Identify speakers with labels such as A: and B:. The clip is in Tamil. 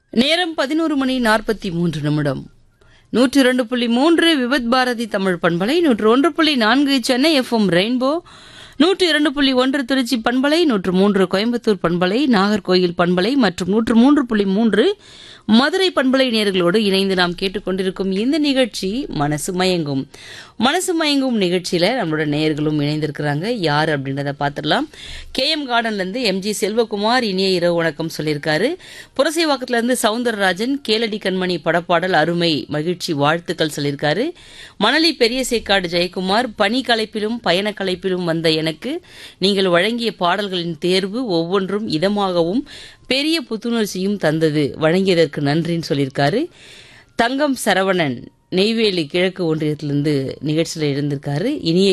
A: நேரம் பதினோரு மணி நாற்பத்தி மூன்று நிமிடம் நூற்றி இரண்டு புள்ளி மூன்று விபத் பாரதி தமிழ் பண்பலை நூற்று ஒன்று புள்ளி நான்கு சென்னை எஃப்எம் ரெயின்போ நூற்று இரண்டு புள்ளி ஒன்று திருச்சி பண்பலை நூற்று மூன்று கோயம்புத்தூர் பண்பலை நாகர்கோயில் பண்பலை மற்றும் நூற்று மூன்று புள்ளி மூன்று மதுரை பண்பலை நேர்களோடு இணைந்து நாம் கேட்டுக்கொண்டிருக்கும் இந்த நிகழ்ச்சி மனசு மயங்கும் மனசு மயங்கும் நிகழ்ச்சியில நம்மளோட நேயர்களும் இணைந்திருக்கிறாங்க யார் அப்படின்றத பார்த்துடலாம் கே எம் கார்டன்ல இருந்து எம்ஜி செல்வகுமார் இனிய இரவு வணக்கம் சொல்லியிருக்காரு புரசைவாக்கத்துல இருந்து சவுந்தரராஜன் கேளடி கண்மணி படப்பாடல் அருமை மகிழ்ச்சி வாழ்த்துக்கள் சொல்லியிருக்காரு மணலி பெரிய சேக்காடு ஜெயக்குமார் பணி கலைப்பிலும் பயண கலைப்பிலும் வந்த எனக்கு நீங்கள் வழங்கிய பாடல்களின் தேர்வு ஒவ்வொன்றும் இதமாகவும் பெரிய புத்துணர்ச்சியும் தந்தது வழங்கியதற்கு நன்றின்னு சொல்லியிருக்காரு தங்கம் சரவணன் நெய்வேலி கிழக்கு ஒன்றியத்திலிருந்து நிகழ்ச்சியில் இருந்திருக்காரு இனிய